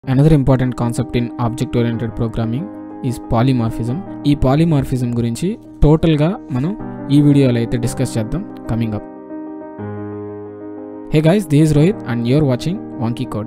another important concept in object oriented programming is polymorphism ఈ polymorphism గురించి టోటల్గా మనం ఈ వీడియోలో అయితే డిస్కస్ చేద్దాం coming up hey guys this Rohit and you're watching వాంకీ కోడ్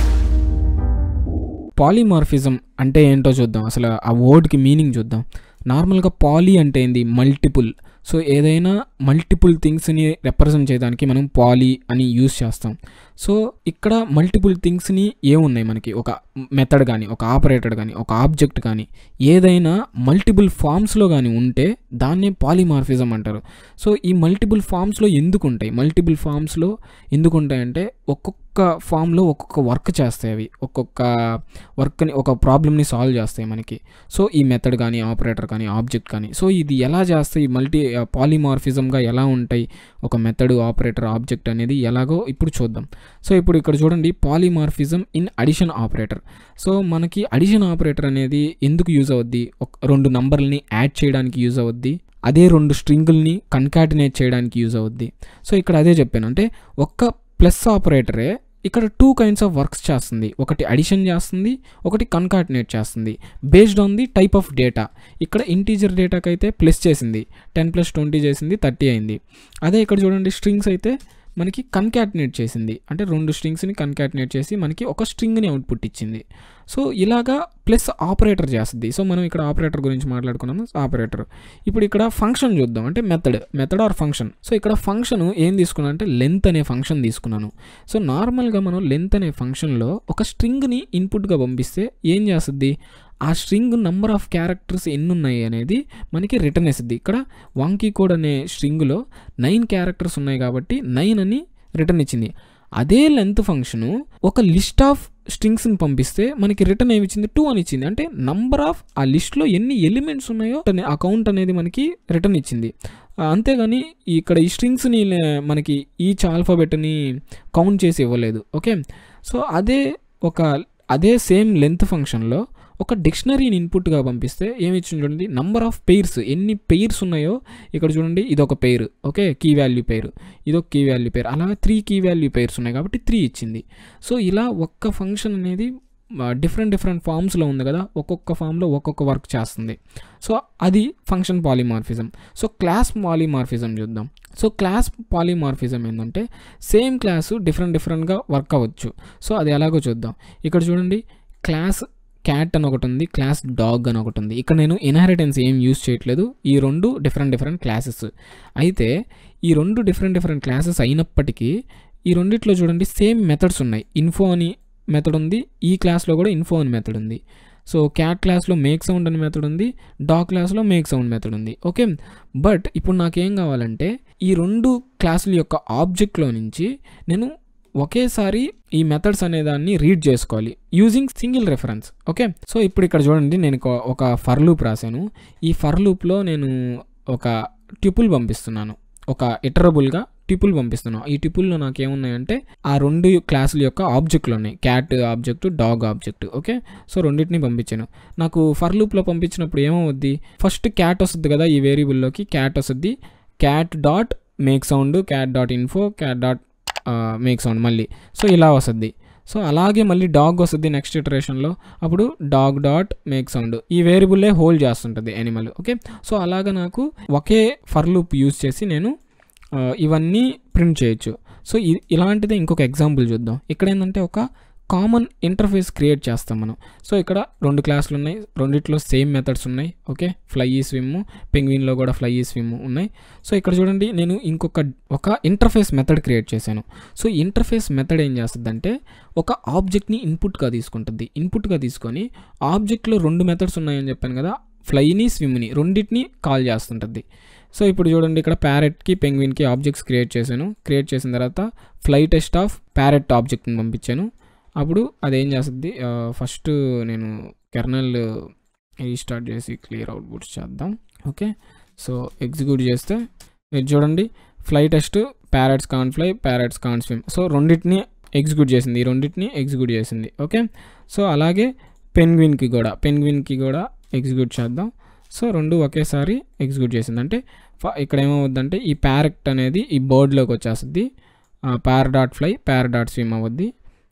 పాలిమార్ఫిజం అంటే ఏంటో చూద్దాం అసలు ఆ వర్డ్కి మీనింగ్ చూద్దాం నార్మల్గా పాలీ అంటే ఏంది మల్టిపుల్ సో ఏదైనా మల్టిపుల్ థింగ్స్ని రిప్రజెంట్ చేయడానికి మనం పాలీ అని యూస్ చేస్తాం సో ఇక్కడ మల్టిపుల్ థింగ్స్ని ఏమున్నాయి మనకి ఒక మెథడ్ కానీ ఒక ఆపరేటర్ కానీ ఒక ఆబ్జెక్ట్ కానీ ఏదైనా మల్టిపుల్ ఫామ్స్లో కానీ ఉంటే దాన్నే పాలిమార్ఫిజం అంటారు సో ఈ మల్టిపుల్ ఫామ్స్లో ఎందుకు ఉంటాయి మల్టిపుల్ ఫామ్స్లో ఎందుకు ఉంటాయంటే ఒక్కొక్క ఫామ్లో ఒక్కొక్క వర్క్ చేస్తాయి అవి ఒక్కొక్క వర్క్ని ఒక ప్రాబ్లమ్ని సాల్వ్ చేస్తాయి మనకి సో ఈ మెథడ్ కానీ ఆపరేటర్ కానీ ఆబ్జెక్ట్ కానీ సో ఇది ఎలా చేస్తాయి మల్టీ పాలిమార్ఫిజంగా ఎలా ఉంటాయి ఒక మెథడ్ ఆపరేటర్ ఆబ్జెక్ట్ అనేది ఎలాగో ఇప్పుడు చూద్దాం సో ఇప్పుడు ఇక్కడ చూడండి polymorphism in addition operator so మనకి అడిషన్ ఆపరేటర్ అనేది ఎందుకు యూజ్ అవుద్ది ఒక రెండు నంబర్లని యాడ్ చేయడానికి యూజ్ అవుద్ది అదే రెండు స్ట్రింగుల్ని కన్కాటినేట్ చేయడానికి యూజ్ అవుద్ది సో ఇక్కడ అదే చెప్పాను అంటే ఒక్క ప్లస్ ఆపరేటరే ఇక్కడ టూ కైండ్స్ ఆఫ్ వర్క్స్ చేస్తుంది ఒకటి అడిషన్ చేస్తుంది ఒకటి కన్కాటినేట్ చేస్తుంది based on the type of data ఇక్కడ ఇంటీజర్ డేటాకి అయితే ప్లస్ చేసింది టెన్ ప్లస్ ట్వంటీ చేసింది థర్టీ అయింది అదే ఇక్కడ చూడండి స్ట్రింగ్స్ అయితే మనకి కన్కాటినేట్ చేసింది అంటే రెండు స్ట్రింగ్స్ని కన్కాటినేట్ చేసి మనకి ఒక స్ట్రింగ్ని అవుట్పుట్ ఇచ్చింది సో ఇలాగా ప్లస్ ఆపరేటర్ చేస్తుంది సో మనం ఇక్కడ ఆపరేటర్ గురించి మాట్లాడుకున్నాము ఆపరేటర్ ఇప్పుడు ఇక్కడ ఫంక్షన్ చూద్దాం అంటే method method or function so ఇక్కడ ఫంక్షన్ ఏం తీసుకున్నాను అంటే లెంత్ అనే ఫంక్షన్ తీసుకున్నాను సో నార్మల్గా మనం లెంత్ అనే ఫంక్షన్లో ఒక స్ట్రింగ్ని ఇన్పుట్గా పంపిస్తే ఏం చేస్తుంది ఆ స్ట్రింగ్ నంబర్ ఆఫ్ క్యారెక్టర్స్ ఎన్ని ఉన్నాయి అనేది మనకి రిటర్న్ వేస్తుంది ఇక్కడ వాంకీ కోడ్ అనే స్ట్రింగ్లో నైన్ క్యారెక్టర్స్ ఉన్నాయి కాబట్టి నైన్ అని రిటర్న్ ఇచ్చింది అదే లెంత్ ఫంక్షను ఒక లిస్ట్ ఆఫ్ స్ట్రింగ్స్ని పంపిస్తే మనకి రిటర్న్ ఏమి ఇచ్చింది టూ అని ఇచ్చింది అంటే నంబర్ ఆఫ్ ఆ లిస్ట్లో ఎన్ని ఎలిమెంట్స్ ఉన్నాయో ఆ కౌంట్ అనేది మనకి రిటర్న్ ఇచ్చింది అంతేగాని ఇక్కడ ఈ స్ట్రింగ్స్ని మనకి ఈచ్ ఆల్ఫాబెట్ని కౌంట్ చేసి ఇవ్వలేదు ఓకే సో అదే ఒక అదే సేమ్ లెంత్ ఫంక్షన్లో ఒక డిక్షనరీని ఇన్పుట్గా పంపిస్తే ఏమి ఇచ్చింది చూడండి నంబర్ ఆఫ్ పెయిర్స్ ఎన్ని పెయిర్స్ ఉన్నాయో ఇక్కడ చూడండి ఇది ఒక pair okay key value pair ఇది ఒక కీ వాల్యూ పెయిర్ అలా త్రీ కీ వాల్యూ పెయిర్స్ ఉన్నాయి కాబట్టి త్రీ ఇచ్చింది సో ఇలా ఒక్క ఫంక్షన్ అనేది డిఫరెంట్ డిఫరెంట్ ఫామ్స్లో ఉంది కదా ఒక్కొక్క ఫామ్లో ఒక్కొక్క వర్క్ చేస్తుంది సో అది function polymorphism so class polymorphism చూద్దాం సో క్లాస్ పాలిమార్ఫిజం ఏంటంటే సేమ్ క్లాసు డిఫరెంట్ డిఫరెంట్గా వర్క్ అవ్వచ్చు సో అది ఎలాగో చూద్దాం ఇక్కడ చూడండి క్లాస్ క్యాట్ అని ఒకటి ఉంది క్లాస్ డాగ్ అని ఒకటి ఉంది ఇక్కడ నేను ఇన్హెరిటెన్స్ ఏం యూజ్ చేయట్లేదు ఈ రెండు డిఫరెంట్ డిఫరెంట్ క్లాసెస్ అయితే ఈ రెండు డిఫరెంట్ డిఫరెంట్ క్లాసెస్ అయినప్పటికీ ఈ రెండిట్లో చూడండి సేమ్ మెథడ్స్ ఉన్నాయి ఇన్ఫో అని మెథడ్ ఉంది ఈ క్లాస్లో కూడా ఇన్ఫో అని మెథడ్ ఉంది సో క్యాట్ క్లాస్లో మేక్ సౌండ్ అనే మెథడ్ ఉంది డాగ్ క్లాస్లో మేక్ సౌండ్ మెథడ్ ఉంది ఓకే బట్ ఇప్పుడు నాకేం కావాలంటే ఈ రెండు క్లాసుల యొక్క ఆబ్జెక్ట్లో నుంచి నేను ఒకేసారి ఈ మెథడ్స్ అనే దాన్ని రీడ్ చేసుకోవాలి using single reference okay so ఇప్పుడు ఇక్కడ చూడండి నేను ఒక ఫర్ లూప్ రాశాను ఈ ఫర్ లూప్లో నేను ఒక ట్యూపుల్ పంపిస్తున్నాను ఒక ఇటరబుల్గా టిపుల్ పంపిస్తున్నాను ఈ టిపుల్లో నాకు ఏమున్నాయంటే ఆ రెండు క్లాసుల యొక్క ఆబ్జెక్టులు ఉన్నాయి cat object dog object okay so రెండింటిని పంపించాను నాకు ఫర్ లూప్లో పంపించినప్పుడు ఏమవుద్ది ఫస్ట్ క్యాట్ వస్తుంది కదా ఈ వేరియబుల్లోకి క్యాట్ వస్తుంది cat dot make sound cat dot info cat dot make sound మళ్ళీ సో ఇలా వస్తుంది సో అలాగే మళ్ళీ డాగ్ వస్తుంది నెక్స్ట్ ఇటరేషన్లో అప్పుడు డాగ్ డాట్ మేక్ సౌండ్ ఈ వేరియబుల్లే హోల్డ్ చేస్తుంటుంది యానిమల్ ఓకే సో అలాగా నాకు ఒకే ఫర్ లూప్ యూజ్ చేసి నేను ఇవన్నీ ప్రింట్ చేయొచ్చు సో ఇలాంటిదే ఇంకొక ఎగ్జాంపుల్ చూద్దాం ఇక్కడ ఏంటంటే ఒక కామన్ ఇంటర్ఫేస్ క్రియేట్ చేస్తాం మనం సో ఇక్కడ రెండు క్లాసులు ఉన్నాయి రెండిట్లో సేమ్ మెథడ్స్ ఉన్నాయి ఓకే ఫ్లై ఈ స్విమ్ పెంగ్విన్లో కూడా ఫ్లై ఈ స్విమ్ ఉన్నాయి సో ఇక్కడ చూడండి నేను ఇంకొక ఒక ఇంటర్ఫేస్ మెథడ్ క్రియేట్ చేశాను సో ఇంటర్ఫేస్ మెథడ్ ఏం చేస్తుందంటే ఒక ఆబ్జెక్ట్ని ఇన్పుట్గా తీసుకుంటుంది ఇన్పుట్గా తీసుకొని ఆబ్జెక్ట్లో రెండు మెథడ్స్ ఉన్నాయని చెప్పాను కదా ఫ్లైని స్విమ్ని రెండింటిని కాల్ చేస్తుంటుంది సో ఇప్పుడు చూడండి ఇక్కడ ప్యారెట్కి పెంగ్విన్కి ఆబ్జెక్ట్స్ క్రియేట్ చేశాను క్రియేట్ చేసిన తర్వాత ఫ్లై టెస్ట్ ఆఫ్ ప్యారెట్ ఆబ్జెక్ట్ని పంపించాను అప్పుడు అదేం చేస్తుంది ఫస్ట్ నేను కెర్నల్ రీస్టార్ట్ చేసి క్లియర్ అవుట్పుట్స్ చేద్దాం ఓకే సో ఎగ్జిక్యూట్ చేస్తే ఇది చూడండి fly test parrots can fly parrots can swim so రెండింటిని ఎగ్జిక్యూట్ చేసింది ఈ రెండింటిని ఎగ్జిక్యూట్ చేసింది ఓకే సో అలాగే పెన్గ్విన్కి కూడా పెన్గ్విన్కి కూడా ఎగ్జిక్యూట్ చేద్దాం సో రెండు ఒకేసారి ఎగ్జిక్యూట్ చేసింది అంటే ఇక్కడ ఏమవుద్దంటే ఈ ప్యారెక్ట్ అనేది ఈ బోర్డ్లోకి వచ్చేస్తుంది par dot fly par dot swim అవుద్ది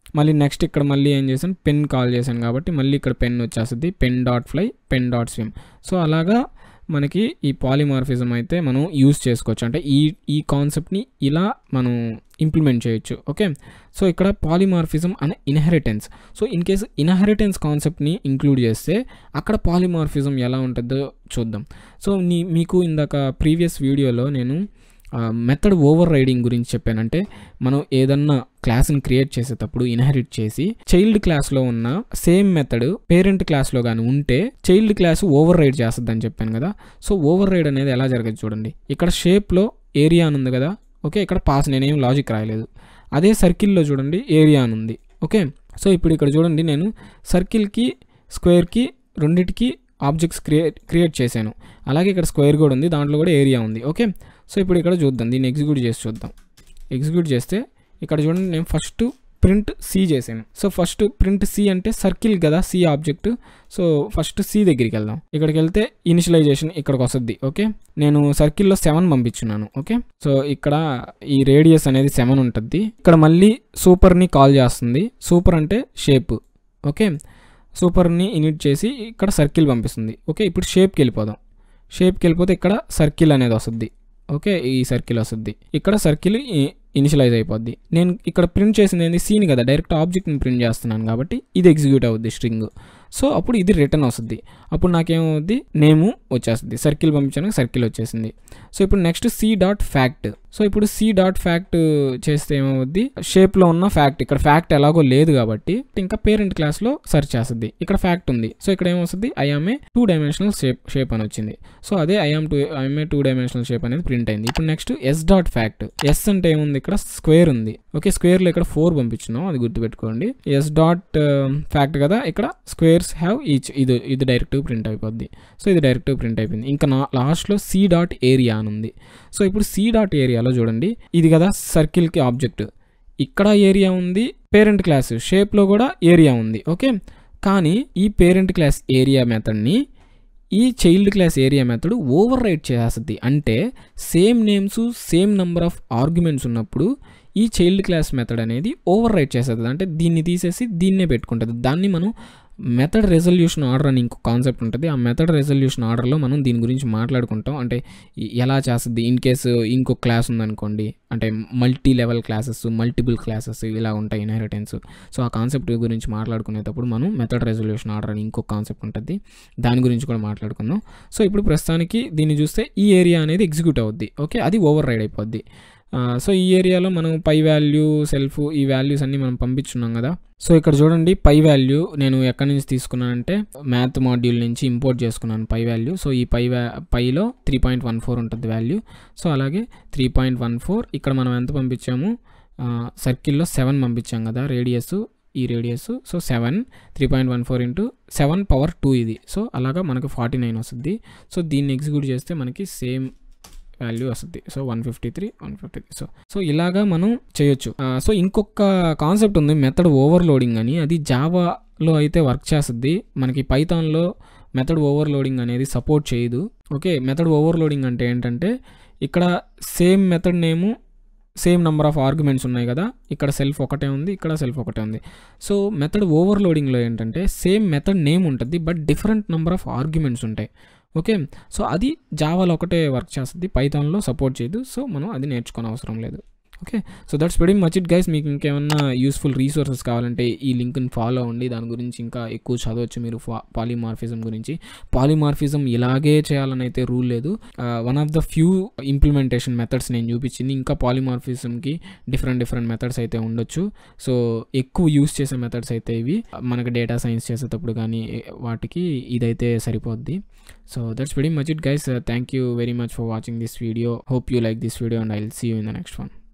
మళ్ళీ నెక్స్ట్ ఇక్కడ మళ్ళీ ఏం చేశాను పెన్ కాల్ చేశాను కాబట్టి మళ్ళీ ఇక్కడ పెన్ వచ్చేస్తుంది pen dot fly pen dot swim so అలాగా మనకి ఈ పాలిమార్ఫిజం అయితే మనం యూస్ చేసుకోవచ్చు అంటే ఈ ఈ కాన్సెప్ట్ని ఇలా మనం ఇంప్లిమెంట్ చేయొచ్చు ఓకే సో ఇక్కడ పాలిమార్ఫిజం అనే inheritance so in case inheritance కాన్సెప్ట్ని ఇంక్లూడ్ చేస్తే అక్కడ పాలిమార్ఫిజం ఎలా ఉంటుందో చూద్దాం సో నీ మీకు ఇందాక ప్రీవియస్ వీడియోలో నేను మెథడ్ ఓవర్ రైడింగ్ గురించి చెప్పానంటే మనం ఏదన్నా క్లాస్ని క్రియేట్ చేసేటప్పుడు ఇన్హెరిట్ చేసి చైల్డ్ క్లాస్లో ఉన్న సేమ్ మెథడ్ పేరెంట్ క్లాస్లో కానీ ఉంటే చైల్డ్ క్లాస్ ఓవర్ రైడ్ చేస్తుంది అని చెప్పాను కదా సో ఓవర్ రైడ్ అనేది ఎలా జరగదు చూడండి ఇక్కడ షేప్లో ఏరియా అని ఉంది కదా ఓకే ఇక్కడ పాస్ నేనేం లాజిక్ రాయలేదు అదే సర్కిల్లో చూడండి ఏరియా అని ఉంది ఓకే సో ఇప్పుడు ఇక్కడ చూడండి నేను సర్కిల్కి స్క్వేర్కి రెండిటికి ఆబ్జెక్ట్స్ క్రియేట్ క్రియేట్ చేశాను అలాగే ఇక్కడ స్క్వేర్ కూడా ఉంది దాంట్లో కూడా ఏరియా ఉంది ఓకే సో ఇప్పుడు ఇక్కడ చూద్దాం దీన్ని ఎగ్జిక్యూట్ చేసి చూద్దాం ఎగ్జిక్యూట్ చేస్తే ఇక్కడ చూడండి నేను ఫస్ట్ ప్రింట్ సి చేశాను సో ఫస్ట్ ప్రింట్ సి అంటే సర్కిల్ కదా C object so first C దగ్గరికి వెళ్దాం ఇక్కడికి వెళ్తే ఇనిషియలైజేషన్ ఇక్కడికి వస్తుంది ఓకే నేను సర్కిల్లో సెవెన్ పంపించున్నాను ఓకే సో ఇక్కడ ఈ రేడియస్ అనేది సెవెన్ ఉంటుంది ఇక్కడ మళ్ళీ సూపర్ని కాల్ చేస్తుంది సూపర్ అంటే షేప్ ఓకే సూపర్ని ఇనిట్ చేసి ఇక్కడ సర్కిల్ పంపిస్తుంది ఓకే ఇప్పుడు షేప్కి వెళ్ళిపోదాం షేప్కి వెళ్ళిపోతే ఇక్కడ సర్కిల్ అనేది వస్తుంది ఓకే ఈ సర్కిల్ వస్తుంది ఇక్కడ సర్కిల్ ఇనిషియలైజ్ అయిపోద్ది నేను ఇక్కడ ప్రింట్ చేసింది ఏంది సీన్ కదా డైరెక్ట్ ఆబ్జెక్ట్ని ప్రింట్ చేస్తున్నాను కాబట్టి ఇది ఎగ్జిక్యూట్ అవుద్ది స్ట్రింగ్ సో అప్పుడు ఇది రిటర్న్ వస్తుంది అప్పుడు నాకేమవుద్ది నేము వచ్చేస్తుంది సర్కిల్ పంపించడానికి సర్కిల్ వచ్చేసింది సో ఇప్పుడు next C dot fact so ఇప్పుడు సి డాట్ ఫ్యాక్ట్ చేస్తే ఏమవుద్ది షేప్లో ఉన్న ఫ్యాక్ట్ ఇక్కడ ఫ్యాక్ట్ ఎలాగో లేదు కాబట్టి ఇంకా పేరెంట్ క్లాస్లో సెర్చ్ చేస్తుంది ఇక్కడ ఫ్యాక్ట్ ఉంది సో ఇక్కడ ఏమొస్తుంది I am a two dimensional shape shape అని వచ్చింది సో అదే I am two I am a two dimensional shape అనేది ప్రింట్ అయింది ఇప్పుడు next S dot fact S అంటే ఏముంది ఇక్కడ స్క్వేర్ ఉంది ఓకే స్క్వేర్లో ఇక్కడ ఫోర్ పంపించున్నాం అది గుర్తుపెట్టుకోండి ఎస్ డాట్ ఫ్యాక్ట్ కదా ఇక్కడ స్క్వేర్స్ హ్యావ్ ఈచ్ ఇది ఇది డైరెక్ట్ ప్రింట్ అయిపోద్ది సో ఇది డైరెక్ట్ ప్రింట్ అయిపోయింది ఇంకా నా లాస్ట్లో సి డాట్ ఏరియా అని ఉంది సో ఇప్పుడు సి డాట్ ఏరియాలో చూడండి ఇది కదా సర్కిల్కి ఆబ్జెక్ట్ ఇక్కడ ఏరియా ఉంది పేరెంట్ క్లాస్ షేప్లో కూడా ఏరియా ఉంది ఓకే కానీ ఈ పేరెంట్ క్లాస్ ఏరియా మెథడ్ని ఈ child class area method override చేస్తుంది అంటే same names same number of arguments ఉన్నప్పుడు ఈ చైల్డ్ క్లాస్ మెథడ్ అనేది ఓవర్ రైట్ చేస్తుంది అంటే దీన్ని తీసేసి దీన్నే పెట్టుకుంటుంది దాన్ని మనం మెథడ్ రెజల్యూషన్ ఆర్డర్ అని ఇంకో కాన్సెప్ట్ ఉంటుంది ఆ మెథడ్ రెజల్యూషన్ ఆర్డర్లో మనం దీని గురించి మాట్లాడుకుంటాం అంటే ఈ- ఎలా చేస్తుంది ఇన్ కేసు ఇంకో క్లాస్ ఉందనుకోండి అంటే multi level classes multiple classes ఇలా ఉంటాయి ఇన్హెరిటెన్స్ సో ఆ కాన్సెప్ట్ గురించి మాట్లాడుకునేటప్పుడు మనం మెథడ్ రెజల్యూషన్ ఆర్డర్ అని ఇంకో కాన్సెప్ట్ ఉంటుంది దాని గురించి కూడా మాట్లాడుకుందాం సో ఇప్పుడు ప్రస్తుతానికి దీన్ని చూస్తే ఈ ఏరియా అనేది ఎగ్జిక్యూట్ అవుద్ది ఓకే అది ఓవర్ రైడ్ అయిపోద్ది ఆ, సో ఈ ఏరియాలో మనం పై వాల్యూ సెల్ఫ్ ఈ వాల్యూస్ అన్ని మనం పంపించున్నాం కదా సో ఇక్కడ చూడండి పై వాల్యూ నేను ఎక్కడి నుంచి తీసుకున్నానంటే మ్యాథ్ మాడ్యూల్ నుంచి ఇంపోర్ట్ చేసుకున్నాను పై వాల్యూ సో ఈ పై వా పైలో త్రీ పాయింట్ వన్ ఫోర్ ఉంటుంది వాల్యూ సో అలాగే త్రీ పాయింట్ వన్ ఫోర్ ఇక్కడ మనం ఎంత పంపించాము సర్కిల్లో సెవెన్ పంపించాం కదా రేడియస్ ఈ radius so seven three point one four into seven power two ఇది సో అలాగా మనకి ఫార్టీ నైన్ వస్తుంది సో దీన్ని ఎగ్జిక్యూట్ చేస్తే మనకి సేమ్ వాల్యూ వస్తుంది so one fifty three one fifty three so so ఇలాగా మనం చేయొచ్చు ఆ, సో ఇంకొక కాన్సెప్ట్ ఉంది మెథడ్ ఓవర్లోడింగ్ అని అది జావాలో అయితే వర్క్ చేస్తుంది మనకి పైథాన్లో మెథడ్ ఓవర్లోడింగ్ అనేది సపోర్ట్ చేయదు ఓకే మెథడ్ ఓవర్లోడింగ్ అంటే ఏంటంటే ఇక్కడ same method name same number of arguments ఉన్నాయి కదా ఇక్కడ సెల్ఫ్ ఒకటే ఉంది ఇక్కడ సెల్ఫ్ ఒకటే ఉంది సో మెథడ్ ఓవర్లోడింగ్లో ఏంటంటే సేమ్ మెథడ్ నేమ్ ఉంటుంది but different number of arguments ఉంటాయి ఓకే సో అది జావాలో ఒకటే వర్క్ చేస్తుంది పైథాన్లో సపోర్ట్ చేయదు సో మనం అది నేర్చుకోని అవసరం లేదు okay so that's very much it guys మీకు ఇంకేమన్నా యూస్ఫుల్ రీసోర్సెస్ కావాలంటే ఈ లింక్ని ఫాలో అవ్వండి దాని గురించి ఇంకా ఎక్కువ చదవచ్చు మీరు పాలిమార్ఫిజం గురించి పాలిమార్ఫిజం ఇలాగే చేయాలని అయితే రూల్ లేదు one of the few implementation methods నేను చూపించింది ఇంకా పాలిమార్ఫిజంకి డిఫరెంట్ డిఫరెంట్ మెథడ్స్ అయితే ఉండొచ్చు సో ఎక్కువ యూస్ చేసే మెథడ్స్ అయితే ఇవి మనకి డేటా సైన్స్ చేసేటప్పుడు కానీ వాటికి ఇదైతే సరిపోద్ది so that's very much it guys thank you very much for watching this video hope you like this video and I will see you in the next one